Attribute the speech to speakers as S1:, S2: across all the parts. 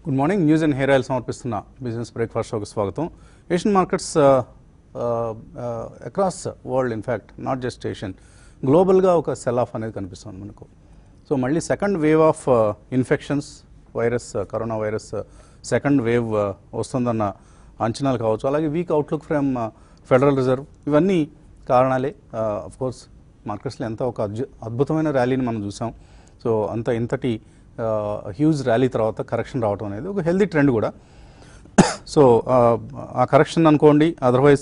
S1: Good morning news and hair oil సమర్పిస్తున్న business breakfast షోకి స్వాగతం Asian markets across world in fact not just Asian గ్లోబల్గా ఒక sell off అనేది కనిపిస్తుంది మనకు సో మళ్ళీ second wave of infections virus corona virus second wave వస్తుందన్న అంచనాలు కావచ్చు అలాగే weak outlook from Federal Reserve ఇవన్నీ కారణాలే అఫ్ కోర్స్ మార్కెట్స్లో ఎంత ఒక అద్భు- అద్భుతమైన ర్యాలీని మనం చూసాం సో అంత ఇంతటి హ్యూజ్ ర్యాలీ తర్వాత కరెక్షన్ రావడం అనేది ఒక హెల్దీ ట్రెండ్ కూడా సో ఆ, ఆ కరెక్షన్ అనుకోండి అదర్వైజ్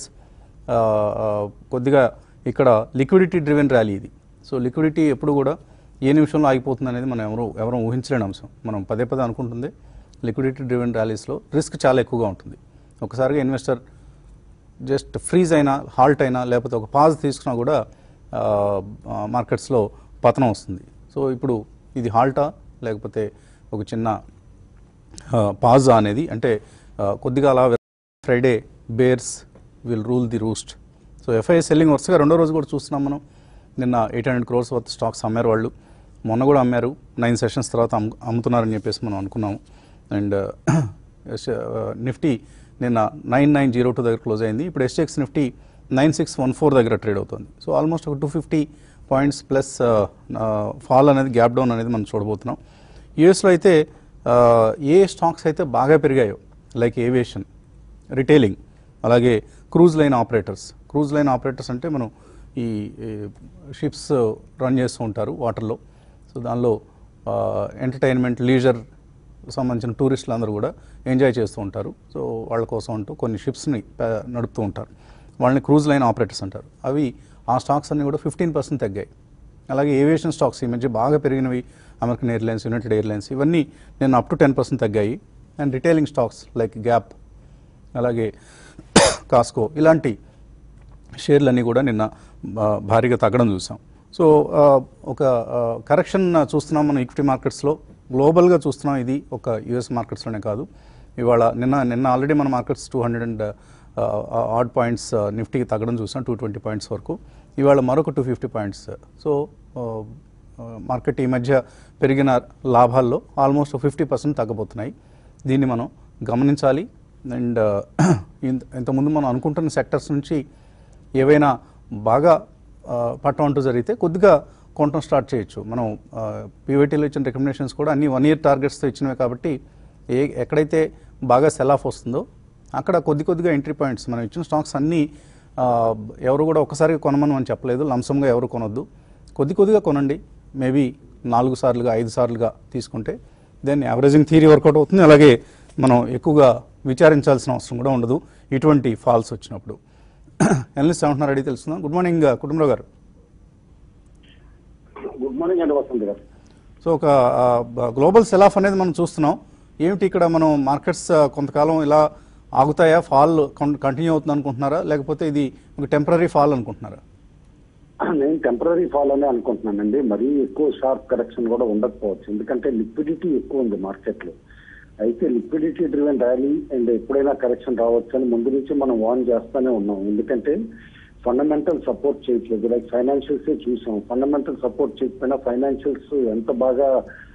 S1: కొద్దిగా ఇక్కడ లిక్విడిటీ డ్రివెన్ ర్యాలీ ఇది సో లిక్విడిటీ ఎప్పుడు కూడా ఏ నిమిషంలో ఆగిపోతుంది అనేది మనం ఎవరు ఎవరు ఊహించలేని అంశం మనం పదే పదే అనుకుంటుంది లిక్విడిటీ డ్రివెన్ ర్యాలీస్లో రిస్క్ చాలా ఎక్కువగా ఉంటుంది ఒకసారిగా ఇన్వెస్టర్ జస్ట్ ఫ్రీజ్ అయినా హాల్ట్ అయినా లేకపోతే ఒక పాజ్ తీసుకున్నా కూడా మార్కెట్స్లో పతనం వస్తుంది సో ఇప్పుడు ఇది హాల్టా లేకపోతే ఒక చిన్న పాజ్ అనేది అంటే ఆ, కొద్దిగా అలా Friday bears will rule the roost so FI selling వరుసగా రెండో రోజు కూడా చూస్తున్నాం మనం నిన్న eight hundred crores worth stocks అమ్మారు వాళ్ళు మొన్న కూడా అమ్మారు నైన్ సెషన్స్ తర్వాత అమ్ము అమ్ముతున్నారని చెప్పేసి మనం అనుకున్నాము అండ్ నిఫ్టీ నిన్న నైన్ నైన్ జీరో టూ దగ్గర క్లోజ్ అయింది ఇప్పుడు SGX Nifty nine six one four దగ్గర ట్రేడ్ అవుతుంది సో ఆల్మోస్ట్ ఒక two fifty points plus fall అనేది గ్యాప్ డౌన్ అనేది మనం చూడబోతున్నాం యూఎస్లో అయితే ఆ, ఏ స్టాక్స్ అయితే బాగా పెరిగాయో లైక్ ఏవియేషన్ రిటైలింగ్ అలాగే cruise line operators cruise line operators అంటే మనం ఈ షిప్స్ రన్ చేస్తూ ఉంటారు వాటర్లో సో దానిలో ఎంటర్టైన్మెంట్ లీజర్ సంబంధించిన టూరిస్టులు అందరూ కూడా ఎంజాయ్ చేస్తూ ఉంటారు సో వాళ్ళ కోసం అంటూ కొన్ని షిప్స్ని నడుపుతూ ఉంటారు వాళ్ళని క్రూజ్ లైన్ ఆపరేటర్స్ అంటారు అవి ఆ స్టాక్స్ అన్నీ కూడా ఫిఫ్టీన్ పర్సెంట్ తగ్గాయి అలాగే ఏవియేషన్ స్టాక్స్ ఈ మధ్య బాగా పెరిగినవి అమెరికన్ ఎయిర్లైన్స్ యునైటెడ్ ఎయిర్లైన్స్ ఇవన్నీ నేను అప్ టు టెన్ పర్సెంట్ తగ్గాయి and retailing stocks like Gap అలాగే కాస్కో ఇలాంటి షేర్లన్నీ కూడా నిన్న ఆ, భారీగా తగ్గడం చూసాం సో ఆ, ఒక కరెక్షన్ చూస్తున్నాం మనం ఈక్విటీ మార్కెట్స్లో గ్లోబల్గా చూస్తున్నాం ఇది ఒక యుఎస్ మార్కెట్స్లోనే కాదు ఇవాళ నిన్న నిన్న ఆల్రెడీ మన markets two hundred and odd points నిఫ్టీకి తగ్గడం చూసాం టూ ట్వంటీ పాయింట్స్ వరకు ఇవాళ మరొక two fifty points so market ఈ మధ్య పెరిగిన లాభాల్లో ఆల్మోస్ట్ ఫిఫ్టీ పర్సెంట్ తగ్గబోతున్నాయి దీన్ని మనం గమనించాలి అండ్ ఇంత ఇంతకుముందు మనం అనుకుంటున్న సెక్టర్స్ నుంచి ఏవైనా బాగా ఆ, పట్టం అంటూ జరిగితే కొద్దిగా కొనటం స్టార్ట్ చేయొచ్చు మనం పీవైటీలో ఇచ్చిన రికమెండేషన్స్ కూడా అన్ని వన్ ఇయర్ టార్గెట్స్తో ఇచ్చినవే కాబట్టి ఏ ఎక్కడైతే బాగా సెల్ ఆఫ్ వస్తుందో అక్కడ కొద్ది కొద్దిగా ఎంట్రీ పాయింట్స్ మనం ఇచ్చిన స్టాక్స్ అన్నీ ఆ, ఎవరు కూడా ఒకసారిగా కొనమని మనం చెప్పలేదు లంసంగా ఎవరు కొనొద్దు కొద్ది కొద్దిగా కొనండి మేబీ నాలుగు సార్లుగా ఐదు సార్లుగా తీసుకుంటే దెన్ యావరేజింగ్ థియరీ వర్కౌట్ అవుతుంది అలాగే మనం ఎక్కువగా విచారించాల్సిన అవసరం కూడా ఉండదు ఇటువంటి ఫాల్స్ వచ్చినప్పుడు ఎనలిస్ట్ ఏమంటున్నారు అడిగి తెలుస్తుందా గుడ్ మార్నింగ్ కుటుంబరావు గారు
S2: గుడ్ మార్నింగ్ అండి వసంత్ గారు
S1: సో ఒక గ్లోబల్ సెల్ ఆఫ్ అనేది మనం చూస్తున్నాం ఏమిటి ఇక్కడ మనం మార్కెట్స్ కొంతకాలం ఇలా ఆగుతాయా ఫాల్ కంటిన్యూ అవుతుంది అనుకుంటున్నారా లేకపోతే ఇది ఒక టెంపరీ ఫాల్ అనుకుంటున్నారా
S2: నేను టెంపరీ ఫాల్ అనే అనుకుంటున్నానండి మరీ ఎక్కువ షార్ప్ కరెక్షన్ కూడా ఉండకపోవచ్చు ఎందుకంటే లిక్విడిటీ ఎక్కువ ఉంది మార్కెట్ లో అయితే లిక్విడిటీ డ్రివెన్ ర్యాలీ అండ్ ఎప్పుడైనా కరెక్షన్ రావచ్చు అని ముందు నుంచి మనం వార్న్ చేస్తానే ఉన్నాం ఎందుకంటే ఫండమెంటల్ సపోర్ట్ చేయట్లేదు లైక్ ఫైనాన్షియల్స్ చూసాం ఫండమెంటల్ సపోర్ట్ చేయకపోయినా ఫైనాన్షియల్స్ ఎంత బాగా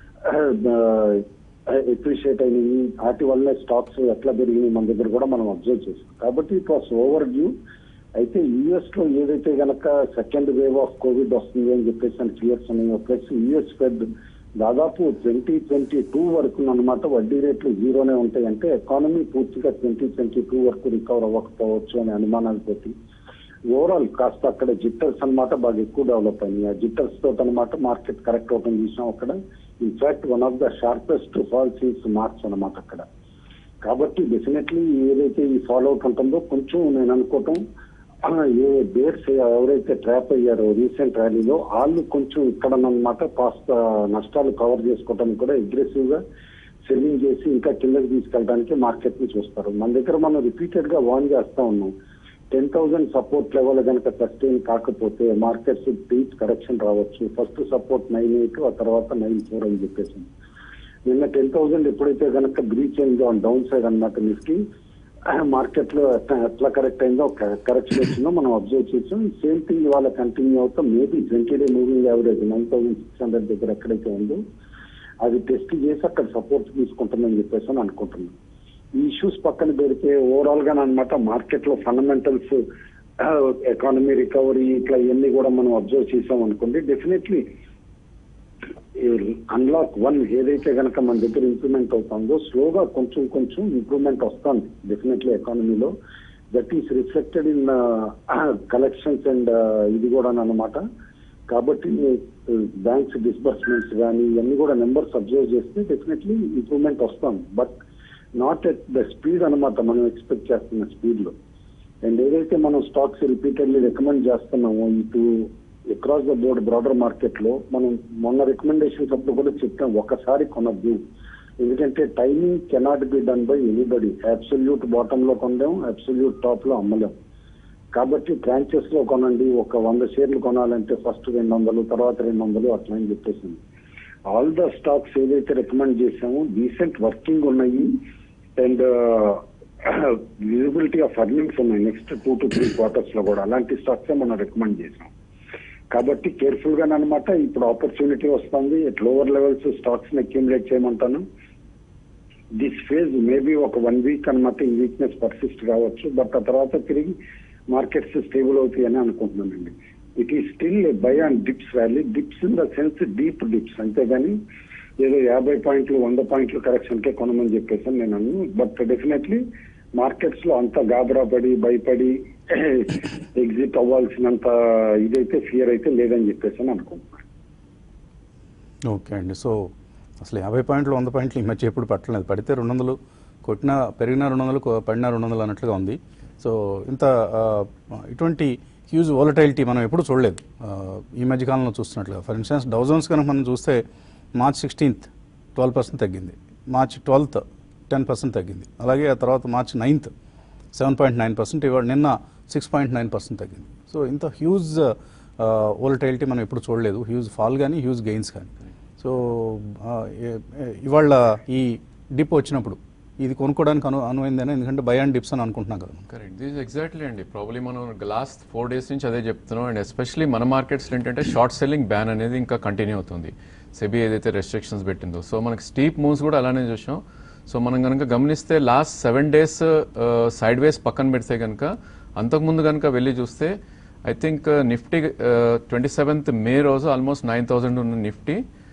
S2: ఎప్రిషియేట్ అయినాయి వాటి వల్ల స్టాక్స్ ఎట్లా పెరిగినాయి మన దగ్గర కూడా మనం అబ్జర్వ్ చేసాం కాబట్టి ఇట్ వాస్ ఓవర్ డ్యూ అయితే యుఎస్ లో ఏదైతే గనక సెకండ్ వేవ్ ఆఫ్ కోవిడ్ వస్తుంది అని చెప్పేసి అని ఫియర్స్ ఉన్నాయో ప్లస్ యుఎస్ ఫెడ్ దాదాపు ట్వంటీ ట్వంటీ టూ వరకు అన్నమాట వడ్డీ రేట్లు జీరోనే ఉంటాయి అంటే ఎకానమీ పూర్తిగా ట్వంటీ ట్వంటీ టూ వరకు రికవర్ అవ్వకపోవచ్చు అనే అనుమానాలతోటి ఓవరాల్ కాస్త అక్కడ జిట్టర్స్ అన్నమాట బాగా ఎక్కువ డెవలప్ అయినాయి ఆ జిట్టర్స్ తోటి అనమాట మార్కెట్ కరెక్ట్ అవటం చూసాం అక్కడ in fact one of the sharpest falls is marks అన్నమాట అక్కడ కాబట్టి డెఫినెట్లీ ఏదైతే ఈ ఫాలో అవుట్ ఉంటుందో కొంచెం నేను అనుకోవటం ఆ, ఏ బేర్స్ ఎవరైతే ట్రాప్ అయ్యారో రీసెంట్ ర్యాలీలో వాళ్ళు కొంచెం ఇక్కడ అన్నమాట కాస్త నష్టాలు కవర్ చేసుకోవడానికి కూడా అగ్రెసివ్ గా సెల్లింగ్ చేసి ఇంకా కిందకి తీసుకెళ్ళడానికి మార్కెట్ ని చూస్తారు మన దగ్గర మనం రిపీటెడ్ గా వార్న్ చేస్తా ఉన్నాం టెన్ థౌసండ్ సపోర్ట్ లెవెల్ కనుక సస్టైన్ కాకపోతే మార్కెట్స్ డీప్ కరెక్షన్ రావచ్చు ఫస్ట్ సపోర్ట్ నైన్ ఎయిట్ ఆ తర్వాత నైన్ ఫోర్ అని చెప్పేసి నిన్న టెన్ థౌసండ్ ఎప్పుడైతే కనుక బ్రీచ్ అయిందో డౌన్ సైడ్ అన్నమాట నిఫ్టీ మార్కెట్ లో ఎట్లా ఎట్లా కరెక్ట్ అయిందో కరెక్షన్ వచ్చిందో మనం అబ్జర్వ్ చేసాం సేమ్ థింగ్ ఇవాళ కంటిన్యూ అవుతాం maybe twenty day moving average nine thousand six hundred దగ్గర ఎక్కడైతే ఉందో అది టెస్ట్ చేసి అక్కడ సపోర్ట్ తీసుకుంటుందని చెప్పేసి అని అనుకుంటున్నాను ఈ ఇష్యూస్ పక్కన పెడితే ఓవరాల్ గా అనమాట మార్కెట్ లో ఫండమెంటల్స్ ఎకానమీ రికవరీ ఇట్లా ఇవన్నీ కూడా మనం అబ్జర్వ్ చేసాం అనుకోండి డెఫినెట్లీ అన్లాక్ వన్ ఏదైతే గనక మన దగ్గర ఇంప్రూవ్మెంట్ అవుతుందో స్లోగా కొంచెం కొంచెం ఇంప్రూవ్మెంట్ వస్తుంది డెఫినెట్లీ ఎకానమీలో that is reflected in collections and ఇది కూడా అనమాట కాబట్టి బ్యాంక్స్ డిస్బర్స్మెంట్స్ కానీ ఇవన్నీ కూడా నెంబర్స్ అబ్జర్వ్ చేస్తే డెఫినెట్లీ ఇంప్రూవ్మెంట్ వస్తుంది but not at the speed అనమాట మనం ఎక్స్పెక్ట్ చేస్తున్న స్పీడ్ లో అండ్ ఏదైతే మనం స్టాక్స్ రిపీటెడ్లీ రికమెండ్ చేస్తున్నామో ఇటు across the board broader market లో మనం మొన్న రికమెండేషన్స్ అప్పుడు కూడా చెప్పాం ఒకసారి కొనద్దు ఎందుకంటే timing cannot be done by anybody absolute bottom లో కొందాం అబ్సల్యూట్ టాప్ లో అమ్మలేం కాబట్టి ట్రాంచెస్ లో కొనండి ఒక వంద షేర్లు కొనాలంటే ఫస్ట్ రెండు వందలు తర్వాత రెండు వందలు అట్లా అని చెప్పేసింది ఆల్ ద స్టాక్స్ ఏదైతే రికమెండ్ చేసామో డీసెంట్ వర్కింగ్ ఉన్నాయి అండ్ విజిబిలిటీ ఆఫ్ అర్నింగ్స్ ఉన్నాయి next two to three quarters లో కూడా అలాంటి స్టాక్స్ మనం రికమెండ్ చేసాం కాబట్టి కేర్ఫుల్ గా అనమాట ఇప్పుడు ఆపర్చునిటీ వస్తుంది ఎట్ లోవర్ లెవెల్స్ స్టాక్స్ ని అక్యూములేట్ చేయమంటాను దిస్ ఫేజ్ మేబీ ఒక వన్ వీక్ అనమాట ఈ వీక్నెస్ పర్సిస్ట్ కావచ్చు బట్ ఆ తర్వాత తిరిగి మార్కెట్స్ స్టేబుల్ అవుతాయని అనుకుంటున్నానండి it is still buy and dips valley dips in the sense deep dips అంతేగాని ఏదో యాభై పాయింట్లు వంద పాయింట్లు కరెక్షన్ కే కొనమని చెప్పేసి నేను అన్ను బట్ డెఫినెట్లీ మార్కెట్స్ లో అంత గాబరా పడి భయపడి ఎగ్జిట్ అవ్వాల్సినంత ఇదైతే ఫియర్ అయితే లేదని చెప్పేసి అని అనుకుంటున్నాను
S1: ఓకే అండి సో అసలు యాభై పాయింట్లు వంద పాయింట్లు ఈ మధ్య ఎప్పుడు పట్టలేదు పడితే రెండు వందలు కొట్టినా పెరిగిన రెండు వందలు కొ- పడినా రెండు వందలు అన్నట్లుగా ఉంది సో ఇంత ఆ, ఇటువంటి హ్యూజ్ వాలటైలిటీ మనం ఎప్పుడు చూడలేదు ఆ, ఈ మధ్య కాలంలో చూస్తున్నట్లుగా ఫర్ ఇన్స్టెన్స్ డౌజన్స్ కనుక మనం చూస్తే మార్చ్ సిక్స్టీన్త్ ట్వెల్వ్ పర్సెంట్ తగ్గింది మార్చ్ ట్వెల్త్ టెన్ పర్సెంట్ తగ్గింది అలాగే ఆ తర్వాత March ninth seven point nine percent ఇవాళ నిన్న సిక్స్ పాయింట్ నైన్ పర్సెంట్ తగ్గింది సో ఇంత హ్యూజ్ వోలటైలిటీ మనం ఎప్పుడు చూడలేదు హ్యూజ్ ఫాల్ కానీ హ్యూజ్ గెయిన్స్ కానీ సో ఆ, ఏ- ఏ- ఇవాళ ఈ డిప్ వచ్చినప్పుడు ఇది కొనుక్కోవడానికి అను అనువైందేనా ఎందుకంటే బై అండ్ డిప్స్ అని అనుకుంటున్నాం కదా మనం.
S3: కరెక్ట్ దిస్ ఎగ్జాక్ట్లీ అండి ప్రాబ్లీ మనం లాస్ట్ ఫోర్ డేస్ నుంచి అదే చెప్తున్నాం అండ్ ఎస్పెషలీ మన మార్కెట్స్లో ఏంటంటే షార్ట్ సెల్లింగ్ బ్యాన్ అనేది ఇంకా కంటిన్యూ అవుతుంది సెబీ ఏదైతే రెస్ట్రిక్షన్స్ పెట్టిందో సో మనకి స్టీప్ మూవ్స్ కూడా అలానే చూసాం సో మనం కనుక గమనిస్తే last seven days sideways పక్కన పెడితే కనుక అంతకుముందు కనుక వెళ్ళి చూస్తే I think Nifty twenty seventh May రోజు ఆల్మోస్ట్ నైన్ థౌసండ్ ఉన్న నిఫ్టీ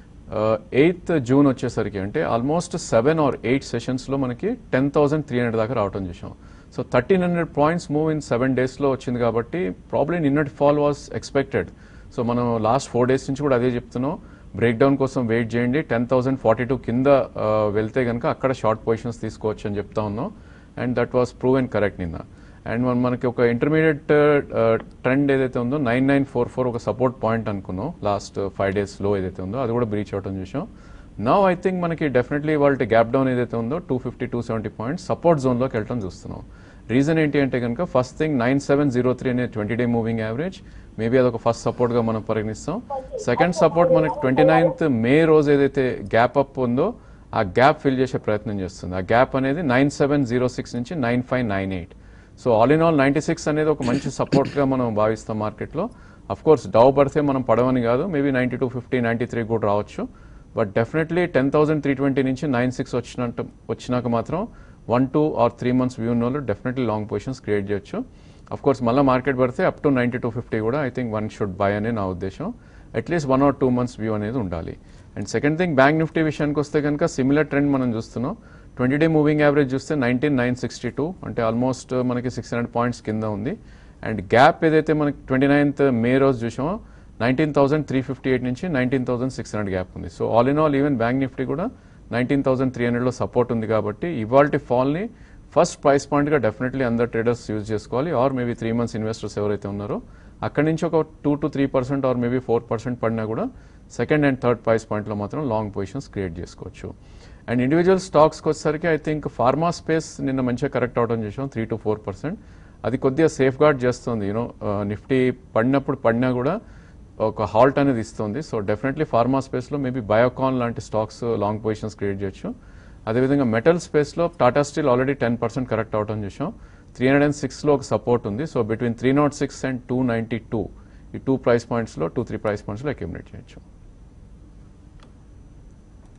S3: ఎయిత్ జూన్ వచ్చేసరికి అంటే ఆల్మోస్ట్ సెవెన్ ఆర్ ఎయిట్ సెషన్స్లో మనకి టెన్ థౌసండ్ త్రీ హండ్రెడ్ దాకా రావటం చూసాం so thirteen hundred points move in seven డేస్లో వచ్చింది కాబట్టి ప్రాబ్లీ నిన్నటి ఫాల్ వాస్ ఎక్స్పెక్టెడ్ సో మనం లాస్ట్ ఫోర్ డేస్ నుంచి కూడా అదే చెప్తున్నాం బ్రేక్ డౌన్ కోసం వెయిట్ చేయండి టెన్ థౌసండ్ ఫార్టీ టూ కింద ఆ, వెళ్తే కనుక అక్కడ షార్ట్ పొజిషన్స్ తీసుకోవచ్చు అని చెప్తా ఉన్నాం and that was prove and correct నిన్న అండ్ మన మనకి ఒక ఇంటర్మీడియట్ ట్రెండ్ ఏదైతే ఉందో నైన్ నైన్ ఫోర్ ఫోర్ ఒక సపోర్ట్ పాయింట్ అనుకున్నాం లాస్ట్ ఫైవ్ డేస్ లో ఏదైతే ఉందో అది కూడా బ్రీచ్ అవటం చూసాం నవ్ ఐ థింక్ మనకి డెఫినెట్లీ వాళ్ళ గ్యాప్ డౌన్ ఏదైతే ఉందో two fifty two seventy points support జోన్లోకి వెళ్ళటం చూస్తున్నాం రీజన్ ఏంటి అంటే కనుక first thing nine seven zero three అనే twenty day moving average maybe అదొక ఫస్ట్ సపోర్ట్గా మనం పరిగణిస్తాం సెకండ్ సపోర్ట్ మనకి ట్వంటీ నైన్త్ మే రోజు ఏదైతే గ్యాప్ అప్ ఉందో ఆ గ్యాప్ ఫిల్ చేసే ప్రయత్నం చేస్తుంది ఆ గ్యాప్ అనేది నైన్ సెవెన్ జీరో సిక్స్ నుంచి nine five nine eight so all in all ninety six అనేది ఒక మంచి సపోర్ట్గా మనం భావిస్తాం మార్కెట్లో అఫ్ కోర్స్ డౌ పడితే మనం పడవని కాదు maybe ninety two fifty ninety three కూడా రావచ్చు but definitely ten thousand three twenty నుంచి నైన్ సిక్స్ వచ్చినట్టు వచ్చినాక మాత్రం one two or three months view ఉన్న వాళ్ళు డెఫినెట్లీ లాంగ్ పొజిషన్స్ క్రియేట్ చేయొచ్చు అఫ్ కోర్స్ మళ్ళీ మార్కెట్ పడితే up to ninety two fifty కూడా I think one should buy అనే నా ఉద్దేశం at least one or two months view అనేది ఉండాలి and second thing bank Nifty విషయానికి వస్తే కనుక సిమిలర్ ట్రెండ్ మనం చూస్తున్నాం ట్వంటీ డే మూవింగ్ యావరేజ్ చూస్తే నైన్టీన్ నైన్ సిక్స్టీ టూ అంటే ఆల్మోస్ట్ మనకి సిక్స్ హండ్రెడ్ పాయింట్స్ కింద ఉంది అండ్ గ్యాప్ ఏదైతే మనకి ట్వంటీ నైన్త్ మే రోజు చూసామో nineteen thousand three fifty eight నుంచి nineteen thousand six hundred gap ఉంది so all in all even bank Nifty కూడా నైన్టీన్ థౌసండ్ త్రీ హండ్రెడ్లో సపోర్ట్ ఉంది కాబట్టి ఇవాల్టి ఫాల్ని ఫస్ట్ ప్రైస్ పాయింట్గా డెఫినెట్లీ అందరు ట్రేడర్స్ యూజ్ చేసుకోవాలి or maybe three months investors ఎవరైతే ఉన్నారో అక్కడి నుంచి ఒక two to three percent or maybe four percent పడినా కూడా సెకండ్ అండ్ థర్డ్ ప్రైస్ పాయింట్లో మాత్రం లాంగ్ పొజిషన్స్ క్రియేట్ చేసుకోవచ్చు అండ్ ఇండివిజువల్ స్టాక్స్కి వచ్చేసరికి ఐ థింక్ ఫార్మా స్పేస్ నిన్న మంచిగా కరెక్ట్ అవడం చూసాం త్రీ టు ఫోర్ పర్సెంట్ అది కొద్దిగా సేఫ్ గార్డ్ చేస్తుంది యూనో నిఫ్టీ పడినప్పుడు పడినా కూడా ఒక హాల్ట్ అనేది ఇస్తుంది సో డెఫినెట్లీ ఫార్మా స్పేస్లో మేబీ బయోకాన్ లాంటి స్టాక్స్ లాంగ్ పొజిషన్స్ క్రియేట్ చేయొచ్చు అదేవిధంగా మెటల్ స్పేస్లో Tata Steel already ten percent correct అవడం చూసాం త్రీ హండ్రెడ్ అండ్ సిక్స్లో ఒక సపోర్ట్ ఉంది so between three nought six and two ninety two ఈ టూ ప్రైస్ పాయింట్స్లో టూ త్రీ ప్రైస్ పాయింట్స్లో అక్యుమిలేట్ చేయొచ్చు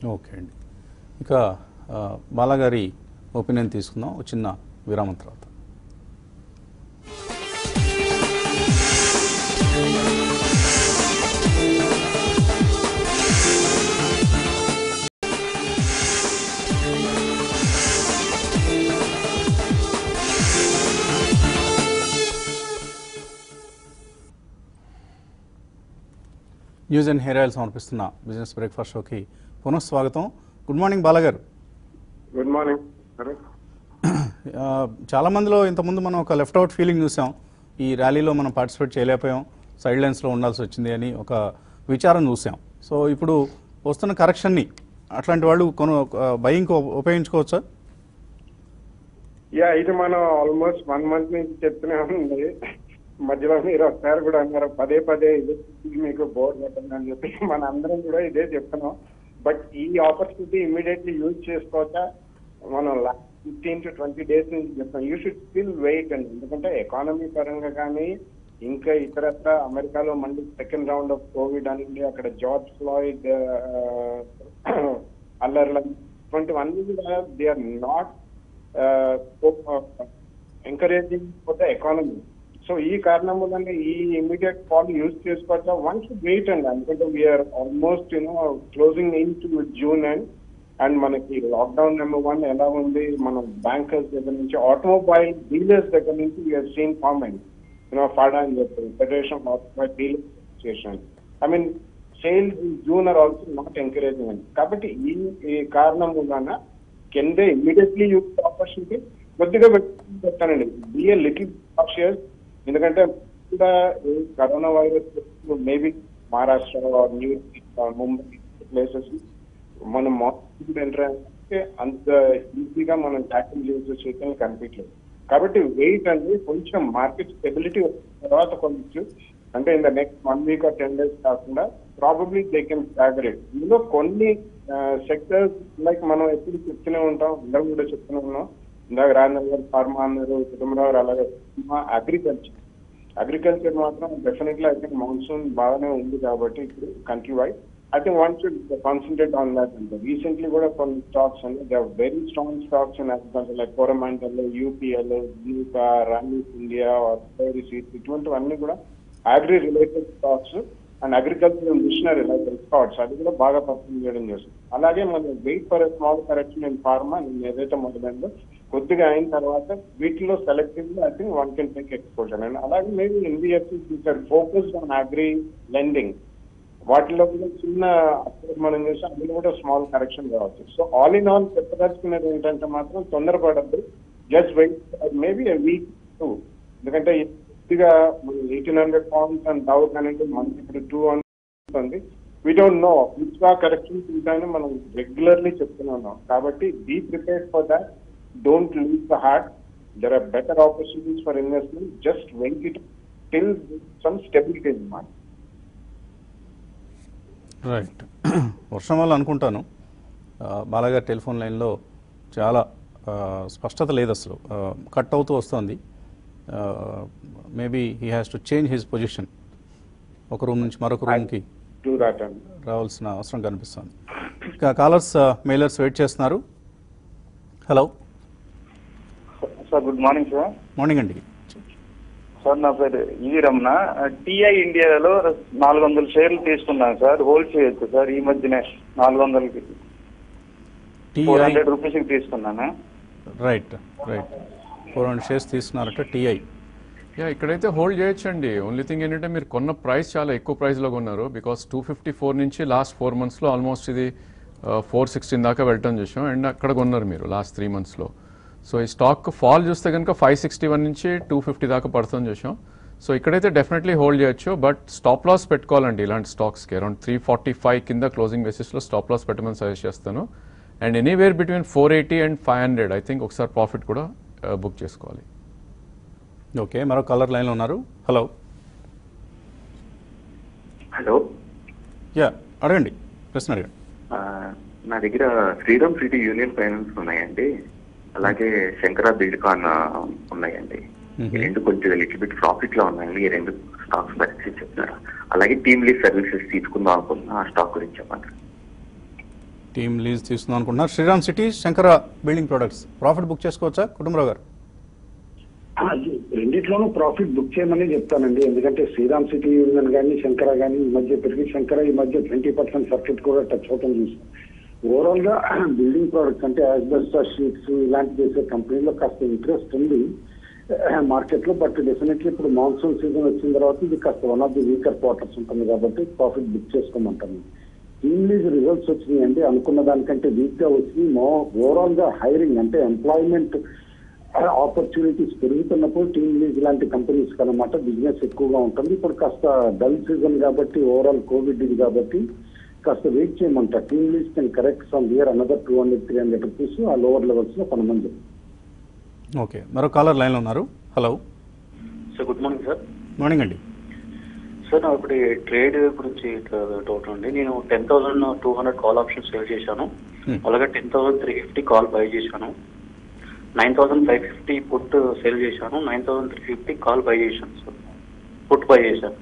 S1: ఓకే అండి ఇక ఆ, బాలాగారి ఒపీనియన్ తీసుకుందాం ఒక చిన్న విరామం తర్వాత న్యూస్ అండ్ హెయిర్ ఆయిల్ సమర్పిస్తున్న బిజినెస్ బ్రేక్ఫాస్ట్ షోకి పునఃస్వాగతం గుడ్ మార్నింగ్ బాలగారు
S4: గుడ్ మార్నింగ్ సరే
S1: ఆ, చాలా మందిలో ఇంతకుముందు మనం ఒక లెఫ్ట్ అవుట్ ఫీలింగ్ చూసాం ఈ ర్యాలీలో మనం పార్టిసిపేట్ చేయలేకపోయాం సైడ్ లైన్స్లో ఉండాల్సి వచ్చింది అని ఒక విచారం చూసాం సో ఇప్పుడు వస్తున్న కరెక్షన్ని అట్లాంటి వాళ్ళు కొను బయింగ్ ఉపయోగించుకోవచ్చా
S4: యా ఇది మనం ఆల్మోస్ట్ వన్ మంత్ నుంచి చెప్తూనే ఉంది మధ్యలో మీరు ఒకసారి కూడా అన్నారు పదే పదే ఇది మీకు బోర్ పెట్టండి అని చెప్పి మన అందరం కూడా ఇదే చెప్తున్నాం బట్ ఈ ఆపర్చునిటీ ఇమీడియట్లీ యూజ్ చేసుకోవచ్చా మనం ఫిఫ్టీన్ టు ట్వంటీ డేస్ నుంచి చెప్తాం యూ షుడ్ స్టిల్ వెయిట్ అండి ఎందుకంటే ఎకానమీ పరంగా కానీ ఇంకా ఇతరత్ర అమెరికాలో మళ్ళీ సెకండ్ రౌండ్ ఆఫ్ కోవిడ్ అనేది అక్కడ జార్జ్ ఫ్లాయిడ్ అల్లర్ల ఇటువంటివన్నీ కూడా they are not encouraging for the economy so ఈ కారణం వల్ల ఈ ఇమీడియట్ కాల్ యూజ్ చేసుకోవచ్చా వన్ షుడ్ వెయిట్ అండి ఎందుకంటే we are almost you know closing in to June and and మనకి లాక్డౌన్ నెంబర్ వన్ ఎలా ఉంది మనం బ్యాంకర్స్ దగ్గర నుంచి ఆటోమొబైల్ డీలర్స్ దగ్గర నుంచి we are seen comment you know FADA అని చెప్పారు Federation of Automobile Dealer Association I mean sales in June are also not encouraging అండి కాబట్టి ఈ ఈ కారణం వలన can they immediately use opportunity కొద్దిగా పెట్టుకుని చెప్తానండి బిఏ లిటిల్ కాషియస్ ఎందుకంటే కూడా ఈ corona virus maybe Maharashtra new Mumbai places మనం మొత్తం ఎంటర్ అంటే అంత ఈజీగా మనం ట్యాకిల్ చేసే చేయడం కనిపించలేదు కాబట్టి వెయిట్ అనేది కొంచెం మార్కెట్ స్టెబిలిటీ తర్వాత కొంచెం అంటే in the next one week or ten days కాకుండా ప్రాబబ్లీ దే కెన్ స్టాగరేట్ ఇందులో కొన్ని సెక్టర్స్ లైక్ మనం ఎప్పుడు చెప్తూనే ఉంటాం ఇందాక కూడా చెప్తూనే ఉన్నాం ఇందాక రాజేంద్ర గారు ఫార్మా అన్నారు కుటుంబరావు గారు అలాగే అగ్రికల్చర్ అగ్రికల్చర్ మాత్రం డెఫినెట్లీ ఐ థింక్ మాన్సూన్ బాగానే ఉంది కాబట్టి ఇప్పుడు country wide I think one should concentrate on that అంటే రీసెంట్లీ కూడా కొన్ని స్టాక్స్ అండి they very strong stocks in agriculture like Coromandel UPL న్యూకా రామీస్ ఇండియా సీడ్స్ ఇటువంటివన్నీ కూడా agri related stocks and agriculture machinery like records అది కూడా బాగా పర్ఫామ్ చేయడం చేస్తుంది అలాగే మనం wait for small correction in pharma నేను ఏదైతే మొదలైందో కొద్దిగా అయిన తర్వాత వీటిలో selective I think one can take exposure and అలాగే maybe NBFC focused on agri lending వాటిలో కూడా చిన్న అప్డేట్ మనం చేసి అందులో కూడా స్మాల్ కరెక్షన్ కావచ్చు సో ఆల్ ఇన్ ఆల్ చెప్పదలుచుకునేది ఏంటంటే మాత్రం తొందరపడద్దు just wait maybe week two ఎందుకంటే కొద్దిగా eighteen hundred pounds and doubt అనేది మనకి ఇప్పుడు టూ హండ్రెడ్ ఉంది వీ డోంట్ నో విచ్గా కరెక్షన్స్ ఉంటాయని మనం రెగ్యులర్లీ చెప్తూనే ఉన్నాం కాబట్టి be prepared for that don't lose the heart there are better opportunities for investment just wait it till some stability అన్నమాట
S1: రైట్ వర్షం వల్ల అనుకుంటాను ఆ, బాలాగారి టెలిఫోన్ లైన్లో చాలా ఆ, స్పష్టత లేదు అసలు కట్ అవుతూ వస్తుంది maybe he has to change his position ఒక రూమ్ నుంచి మరొక రూమ్కి
S4: డూ దాట్ అండి
S1: రావాల్సిన అవసరం కనిపిస్తుంది ఇంకా కాలర్స్ మెయిలర్స్ వెయిట్ చేస్తున్నారు hello
S5: sir good morning sir
S1: morning అండి
S5: సార్ నా పేరు ఈవి రమణ టీఐ ఇండియాలో నాలుగు వందల షేర్లు తీసుకున్నాను సార్ హోల్డ్ చేయొచ్చు సార్ ఈ మధ్యనే నాలుగు వందలకి ఫోర్
S1: టీఐ
S5: హండ్రెడ్ రూపీస్కి తీసుకున్నాను
S1: right right four hundred shares తీసుకున్నారట టీఐ
S3: యా ఇక్కడైతే హోల్డ్ చేయొచ్చండి ఓన్లీ థింగ్ ఏంటంటే మీరు కొన్న ప్రైస్ చాలా ఎక్కువ ప్రైస్లో కొన్నారు బికాస్ టూ ఫిఫ్టీ ఫోర్ నుంచి లాస్ట్ ఫోర్ మంత్స్లో ఆల్మోస్ట్ ఇది ఫోర్ సిక్స్టీన్ దాకా వెళ్ళటం చూసాం అండ్ అక్కడ కొన్నారు మీరు లాస్ట్ త్రీ మంత్స్లో సో ఈ స్టాక్ ఫాల్ చూస్తే కనుక ఫైవ్ సిక్స్టీ వన్ నుంచి టూ ఫిఫ్టీ దాకా పడుతుంది చూసాం సో ఇక్కడైతే డెఫినెట్లీ హోల్డ్ చేయొచ్చు బట్ స్టాప్ లాస్ పెట్టుకోవాలండి ఇలాంటి స్టాక్స్కి అరౌండ్ త్రీ ఫార్టీ ఫైవ్ కింద క్లోజింగ్ బేసిస్లో స్టాప్ లాస్ పెట్టమని సజెస్ట్ చేస్తాను and anywhere between four eighty and five hundred I think ఒకసారి ప్రాఫిట్ కూడా బుక్ చేసుకోవాలి
S1: ఓకే మరో కలర్ లైన్లో ఉన్నారు హలో
S6: హలో
S1: యా అడగండి ప్రశ్న అడగండి
S6: ఆ, నా దగ్గర శ్రీరామ్ సిటీ యూనియన్ ఫైనాన్స్ ఉన్నాయండి అలాగే శంకర బిల్డ్కాన్ ఆ, ఉన్నాయండి
S1: మ్మ్.
S6: ఈ రెండు కొంచెం లిటిల్ బిట్ ప్రాఫిట్ లో ఉన్నాయండి ఈ రెండు స్టాక్స్ పరిస్థితి చెప్తారా అలాగే టీమ్ లీడ్ సర్వీసెస్ తీసుకుందాం అనుకున్నా ఆ స్టాక్ గురించి చెప్పండి
S1: టీమ్ లీజ్ తీసుకుందాం అనుకుంటున్నారు Shriram City Shankara building products profit book చేసుకోవచ్చా కుటుంబరావు గారు
S2: అది రెండిట్లోనూ ప్రాఫిట్ బుక్ చేయమని చెప్తానండి ఎందుకంటే శ్రీరామ్ సిటీ యూనియన్ కానీ శంకర కానీ ఈ మధ్య పెరిగి శంకర ఈ మధ్య ట్వంటీ పర్సెంట్ సర్కిట్ కూడా టచ్ అవటం చూసాం ఓవరాల్ గా బిల్డింగ్ ప్రోడక్ట్స్ అంటే యాస్బెస్టాస్ షీట్స్ ఇలాంటి చేసే కంపెనీలో కాస్త ఇంట్రెస్ట్ ఉంది మార్కెట్ లో బట్ డెఫినెట్లీ ఇప్పుడు మాన్సూన్ సీజన్ వచ్చిన తర్వాత ఇది కాస్త one of the weaker quarters ఉంటుంది కాబట్టి ప్రాఫిట్ బుక్ చేసుకోమంటాను టీమ్ లీజ్ రిజల్ట్స్ వచ్చినాయండి అనుకున్న దానికంటే వీక్ గా వచ్చి ఓవరాల్ గా హైరింగ్ అంటే ఎంప్లాయ్మెంట్ ఆపర్చునిటీస్ పెరుగుతున్నప్పుడు టీమ్ లీజ్ లాంటి కంపెనీస్ కనమాట బిజినెస్ ఎక్కువగా ఉంటుంది ఇప్పుడు కాస్త డల్ సీజన్ కాబట్టి ఓవరాల్ కోవిడ్ ఇది కాబట్టి కాస్త వెయిట్ చేయమంట TeamLease can correct from here another two hundred three hundred rupees ఆ లోవర్ లెవెల్స్ లో కొనమని చెప్పి
S1: ఓకే మరో కాలర్ లైన్లో ఉన్నారు hello
S7: sir good morning sir
S1: morning అండి
S7: సార్ నాకు ఇప్పుడు ఈ ట్రేడ్ గురించి ఇట్లా డౌట్ అండి నేను ten thousand two hundred call option sale చేశాను
S1: Hmm.
S7: అలాగే ten thousand three fifty call buy చేశాను nine thousand five fifty put sale చేశాను nine thousand three fifty call buy చేశాను సార్ పుట్ బై చేశాను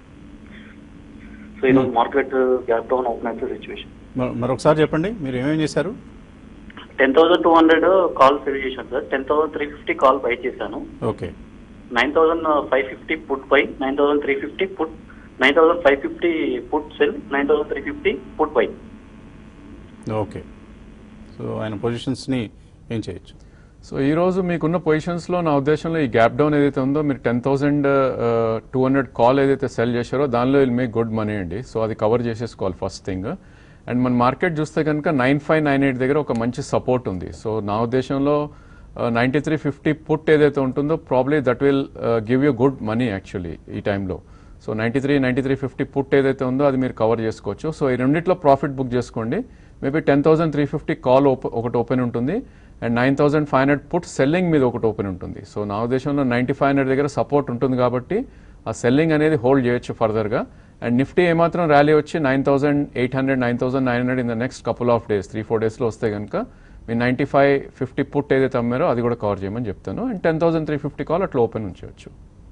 S7: సో ఈరోజు market gap down open అయితే situation
S1: మరో- మరొకసారి చెప్పండి మీరు ఏమేం చేశారు
S7: ten thousand two hundred call sale చేశాను sir ten thousand three fifty call buy చేశాను
S1: okay
S7: nine thousand five fifty put buy nine thousand three fifty put nine thousand five fifty put sell nine thousand three fifty put buy
S1: okay so ఆయన పొజిషన్స్ని ఏం చేయొచ్చు
S3: so ఈ రోజు మీకున్న పొజిషన్స్లో నా ఉద్దేశంలో ఈ గ్యాప్ డౌన్ ఏదైతే ఉందో మీరు ten thousand two hundred call ఏదైతే సెల్ చేశారో దానిలో విల్ మేక్ గుడ్ మనీ అండి సో అది కవర్ చేసేసుకోవాలి ఫస్ట్ థింగ్ అండ్ మన మార్కెట్ చూస్తే కనుక నైన్ ఫైవ్ నైన్ ఎయిట్ దగ్గర ఒక మంచి సపోర్ట్ ఉంది సో నా ఉద్దేశంలో నైంటీ త్రీ ఫిఫ్టీ పుట్ ఏదైతే ఉంటుందో probably that will give you good money actually ఈ టైంలో so ninety three ninety three fifty put ఏదైతే ఉందో అది మీరు కవర్ చేసుకోవచ్చు సో ఈ రెండిట్లో ప్రాఫిట్ బుక్ చేసుకోండి maybe ten thousand three fifty call ఒకటి ఓపెన్ ఉంటుంది and nine thousand five hundred put selling మీద ఒకటి ఓపెన్ ఉంటుంది సో నా ఉద్దేశంలో నైంటీ ఫైవ్ హండ్రెడ్ దగ్గర సపోర్ట్ ఉంటుంది కాబట్టి ఆ సెల్లింగ్ అనేది హోల్డ్ చేయొచ్చు ఫర్దర్గా అండ్ నిఫ్టీ ఏమాత్రం ర్యాలీ వచ్చి nine thousand eight hundred nine thousand nine hundred in the next couple of days three four డేస్లో వస్తే కనుక మీరు నైంటీ ఫైవ్ ఫిఫ్టీ పుట్ ఏదైతే అమ్మారో అది కూడా కవర్ చేయమని చెప్తాను and ten thousand three fifty call అట్లా ఓపెన్ ఉంచవచ్చు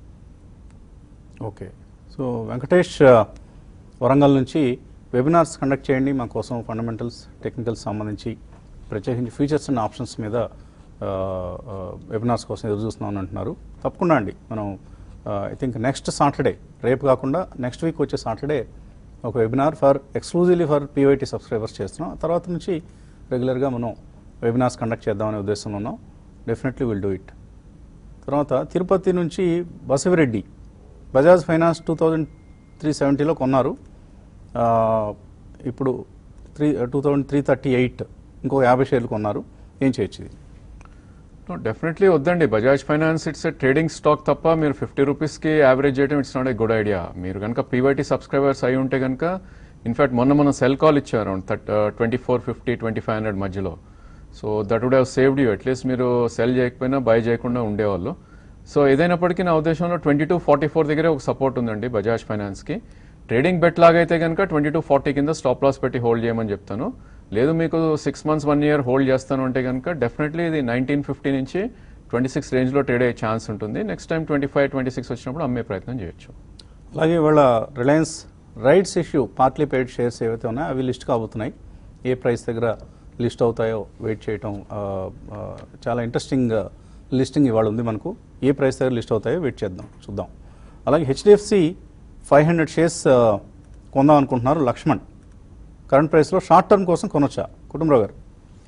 S1: ఓకే సో వెంకటేష్ ఆ, వరంగల్ నుంచి వెబినార్స్ కండక్ట్ చేయండి మా కోసం ఫండమెంటల్స్ టెక్నికల్స్ సంబంధించి ప్రత్యేకించి ఫీచర్స్ అండ్ ఆప్షన్స్ మీద ఆ, ఆ, వెబినార్స్ కోసం ఎదురు చూస్తున్నామని అంటున్నారు తప్పకుండా అండి మనం ఐ థింక్ నెక్స్ట్ సాటర్డే రేపు కాకుండా నెక్స్ట్ వీక్ వచ్చే సాటర్డే ఒక webinar for exclusively for PYT subscribers చేస్తున్నాం ఆ తర్వాత నుంచి రెగ్యులర్గా మనం వెబినార్స్ కండక్ట్ చేద్దామనే ఉద్దేశంలో ఉన్నాం డెఫినెట్లీ విల్ డూ ఇట్ తర్వాత తిరుపతి నుంచి Basavireddy Bajaj Finance two thousand three సెవెంటీలో కొన్నారు ఆ, ఇప్పుడు three two thousand three thirty eight ఇంకో యాభై షేర్లు కొన్నారు ఏం చేయొచ్చు ఇది
S3: డెఫినెట్లీ వద్దండి Bajaj Finance it's a trading stock తప్ప మీరు ఫిఫ్టీ రూపీస్కి యావరేజ్ చేయడం it's not a good idea మీరు కనుక పీవైటీ సబ్స్క్రైబర్స్ అయి ఉంటే కనుక ఇన్ఫాక్ట్ మొన్న మనం సెల్ కాల్ ఇచ్చారు థర్ట్ twenty four fifty twenty five hundred మధ్యలో so that would have saved you at least మీరు సెల్ చేయకపోయినా బై చేయకుండా ఉండేవాళ్ళు సో ఏదైనప్పటికీ నా ఉద్దేశంలో ట్వంటీ టూ ఫార్టీ ఫోర్ దగ్గరే ఒక సపోర్ట్ ఉందండి బజాజ్ ఫైనాన్స్కి ట్రేడింగ్ బెట్ లాగైతే కనుక ట్వంటీ టూ ఫార్టీ కింద స్టాప్ లాస్ పెట్టి హోల్డ్ చేయమని చెప్తాను లేదు మీకు six months one year hold చేస్తాను అంటే కనుక డెఫినెట్లీ ఇది నైన్టీన్ ఫిఫ్టీ నుంచి ట్వంటీ సిక్స్ రేంజ్లో ట్రేడ్ అయ్యే ఛాన్స్ ఉంటుంది next time twenty five twenty six వచ్చినప్పుడు అమ్మే ప్రయత్నం చేయొచ్చు
S1: అలాగే వాళ్ళ Reliance rights issue partly paid shares ఏవైతే ఉన్నాయో అవి లిస్ట్ కాబోతున్నాయి ఏ ప్రైస్ దగ్గర లిస్ట్ అవుతాయో వెయిట్ చేయటం ఆ, ఆ, చాలా ఇంట్రెస్టింగ్ లిస్టింగ్ ఇవాళ ఉంది మనకు ఏ ప్రైస్ దగ్గర లిస్ట్ అవుతాయో వెయిట్ చేద్దాం చూద్దాం అలాగే హెచ్డిఎఫ్సి ఫైవ్ హండ్రెడ్ షేర్స్ ఆ, కొందాం అనుకుంటున్నారు లక్ష్మణ్ కరెంట్ ప్రైస్లో షార్ట్ టర్మ్ కోసం కొనొచ్చా కుటుంబరావు గారు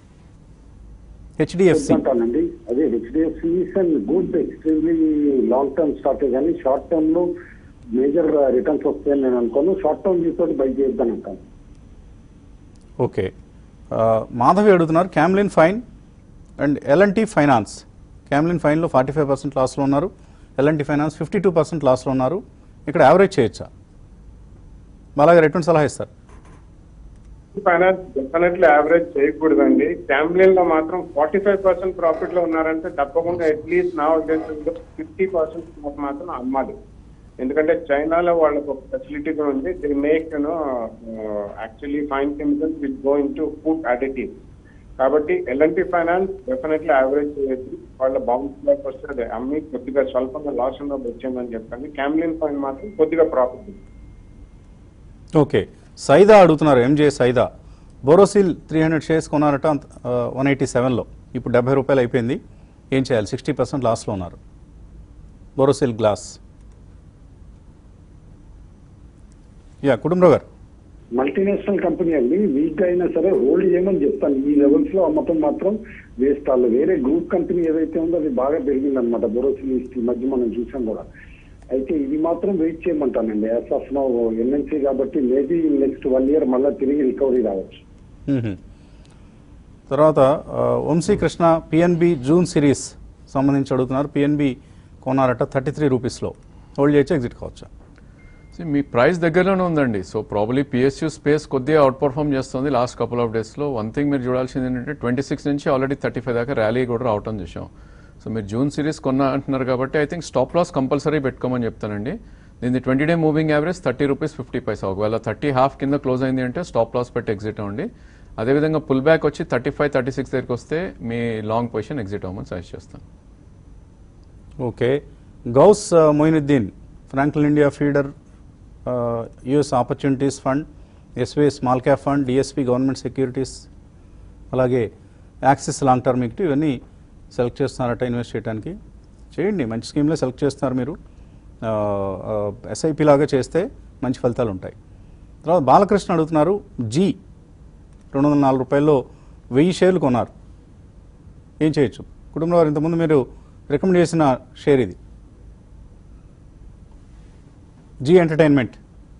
S1: హెచ్డిఎఫ్సి
S2: అంటానండి అదే HDFC and good extremely long term stock కానీ షార్ట్ టర్మ్ లో మేజర్ రిటర్న్స్ వస్తాయని నేను అనుకోను షార్ట్ టర్మ్ తీసుకొని బై చేద్దాను అంటాను
S1: ఓకే ఆ, మాధవి అడుగుతున్నారు Camlin fine and L and T finance Camlin ఫైన్లో ఫార్టీ ఫైవ్ పర్సెంట్ లాస్లో ఉన్నారు L and T finance fifty two percent లాస్లో ఉన్నారు ఇక్కడ యావరేజ్ చేయొచ్చా అలాగే ఎటువంటి సలహా ఇస్తారు
S4: ఫైనాన్స్ డెఫినెట్లీ యావరేజ్ చేయకూడదండి క్యాంబ్లిన్ లో మాత్రం ఫార్టీ ఫైవ్ పర్సెంట్ ప్రాఫిట్ లో ఉన్నారంటే తప్పకుండా అట్లీస్ట్ నా ఉద్దేశంలో ఫిఫ్టీ పర్సెంట్ మాత్రం అమ్మాలి ఎందుకంటే చైనాలో వాళ్ళకి ఒక ఫెసిలిటీ కూడా ఉంది the make you know actually fine chemicals will go in to food additive కాబట్టి ఎల్ఎన్టీ ఫైనాన్స్ డెఫినెట్లీ యావరేజ్ చేయొచ్చు వాళ్ళ బౌన్స్ బ్యాక్ వస్తే అది అమ్మి కొద్దిగా స్వల్పంగా లాస్ ఉన్న వచ్చిందని చెప్పండి క్యామ్లిన్ ఫైన్ మాత్రం కొద్దిగా ప్రాఫిట్ ఉంది
S1: ఓకే సైదా అడుగుతున్నారు MJ Saida Borosil three hundred shares కొన్నారట వన్ ఎయిటీ సెవెన్లో ఇప్పుడు డెబ్బై రూపాయలు అయిపోయింది ఏం చేయాలి సిక్స్టీ పర్సెంట్ లాస్లో ఉన్నారు బోరోసిల్ గ్లాస్ యా కుటుంబరావు గారు
S2: మల్టీనేషనల్ కంపెనీ అండి వీక్ అయినా సరే హోల్డ్ చేయమని చెప్తాను ఈ లెవెల్స్ లో అమ్మటం మాత్రం వేస్ట్ వాళ్ళు వేరే గ్రూప్ కంపెనీ ఏదైతే ఉందో అది బాగా పెరిగింది అనమాట బొరోసిల్ ఈ మధ్య మనం చూసాం కూడా అయితే ఇది మాత్రం వెయిట్ చేయమంటానండి యాజ్ ఆఫ్ నో ఎన్ఎన్సీ కాబట్టి మేబీ నెక్స్ట్ వన్ ఇయర్ మళ్ళీ తిరిగి రికవరీ రావచ్చు
S1: మ్మ్. తర్వాత ఆ, Vamshi Krishna PNB June series సంబంధించి అడుగుతున్నారు పిఎన్బి కొన్నారట థర్టీ త్రీ రూపీస్లో హోల్డ్ చేయొచ్చు ఎగ్జిట్ కావచ్చా
S3: See, మీ ప్రైస్ దగ్గరలోనే ఉందండి సో ప్రాబ్లీ పిఎస్యూ స్పేస్ కొద్దిగా అవుట్ పర్ఫామ్ చేస్తుంది లాస్ట్ కపుల్ ఆఫ్ డేస్లో వన్ థింగ్ మీరు చూడాల్సింది ఏంటంటే ట్వంటీ సిక్స్ నుంచి ఆల్రెడీ థర్టీ ఫైవ్ దాకా ర్యాలీ కూడా రావటం చూసాం సో మీరు జూన్ సిరీస్ కొన్న అంటున్నారు కాబట్టి I think stop loss compulsory పెట్టుకోమని చెప్తానండి దీని twenty day moving average thirty rupees fifty paisa ఒకవేళ థర్టీ హాఫ్ కింద క్లోజ్ అయింది అంటే స్టాప్ లాస్ పెట్టి ఎగ్జిట్ అవ్వండి అదేవిధంగా పుల్ బ్యాక్ వచ్చి థర్టీ ఫైవ్ థర్టీ సిక్స్ దగ్గరికి వస్తే మీ లాంగ్ పొజిషన్ ఎగ్జిట్ అవ్వమని సజెస్ట్ చేస్తాను
S1: ఓకే గౌస్ ఆ, Moinuddin Franklin India feeder US opportunities fund SBI small cap fund DSP government securities అలాగే యాక్సిస్ లాంగ్ టర్మ్ ఈక్విటీ ఇవన్నీ సెలెక్ట్ చేస్తున్నారట ఇన్వెస్ట్ చేయడానికి చేయండి మంచి స్కీమ్లే సెలెక్ట్ చేస్తున్నారు మీరు ఎస్ఐపి లాగా చేస్తే మంచి ఫలితాలు ఉంటాయి తర్వాత బాలకృష్ణ అడుగుతున్నారు జీ రెండు వందల నాలుగు రూపాయల్లో వెయ్యి షేర్లు కొన్నారు ఏం చేయొచ్చు కుటుంబంలో వారు ఇంతకుముందు మీరు రికమెండ్ చేసిన షేర్ ఇది జీ ఎంటర్టైన్మెంట్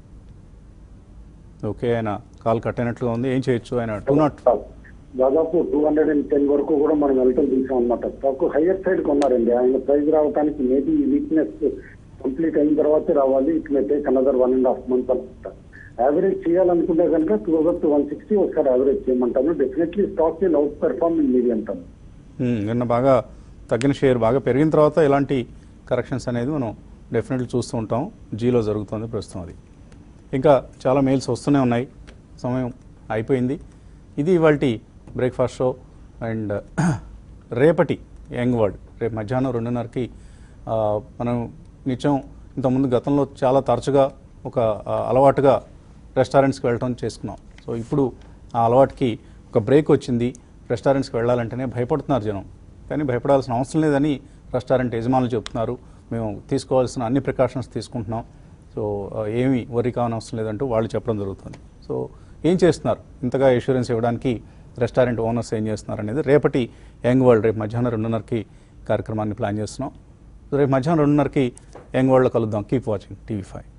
S1: ఓకే ఆయన కాల్ కట్ అయినట్లుగా ఉంది ఏం చేయొచ్చు ఆయన టూ నాట్
S2: దాదాపు టూ హండ్రెడ్ అండ్ టెన్ వరకు కూడా మనం వెళ్తాం చూసాం అనమాట స్టాక్ హయ్యర్ సైడ్ కొన్నారండి ఆయన ప్రైస్ రావడానికి మేబీ వీక్నెస్ కంప్లీట్ అయిన తర్వాతే రావాలి it may take another one and half month అనుకుంటా యావరేజ్ చేయాలనుకుంటే కనుక క్లోజర్ టు వన్ సిక్స్టీ ఒకసారి యావరేజ్ చేయమంటాను definitely stock will outperform in మీది అంటాను
S1: మ్మ్. నిన్న బాగా తగ్గిన షేర్ బాగా పెరిగిన తర్వాత ఇలాంటి కరెక్షన్స్ అనేది మనం డెఫినెట్లీ చూస్తూ ఉంటాం జీలో జరుగుతుంది ప్రస్తుతం అది ఇంకా చాలా మెయిల్స్ వస్తూనే ఉన్నాయి సమయం అయిపోయింది ఇది ఇవాళ బ్రేక్ఫాస్ట్ షో అండ్ రేపటి యంగ్ వర్డ్ రేపు మధ్యాహ్నం రెండున్నరకి ఆ, మనం నిత్యం ఇంతకుముందు గతంలో చాలా తరచుగా ఒక ఆ, అలవాటుగా రెస్టారెంట్స్కి వెళ్ళటం చేసుకున్నాం సో ఇప్పుడు ఆ అలవాటుకి ఒక బ్రేక్ వచ్చింది రెస్టారెంట్స్కి వెళ్ళాలంటేనే భయపడుతున్నారు జనం కానీ భయపడాల్సిన అవసరం లేదని రెస్టారెంట్ యజమానులు చెప్తున్నారు మేము తీసుకోవాల్సిన అన్ని ప్రికాషన్స్ తీసుకుంటున్నాం సో ఆ, ఏమీ వరి కావనవసరం లేదంటూ వాళ్ళు చెప్పడం జరుగుతుంది సో ఏం చేస్తున్నారు ఇంతగా ఇన్సూరెన్స్ ఇవ్వడానికి రెస్టారెంట్ ఓనర్స్ ఏం చేస్తున్నారు అనేది రేపటి యంగ్ వరల్డ్ రేపు మధ్యాహ్నం రెండున్నరకి కార్యక్రమాన్ని ప్లాన్ చేస్తున్నాం సో రేపు మధ్యాహ్నం రెండున్నరకి యంగ్ వరల్డ్లో కలుద్దాం కీప్ వాచింగ్ టీవీ ఫైవ్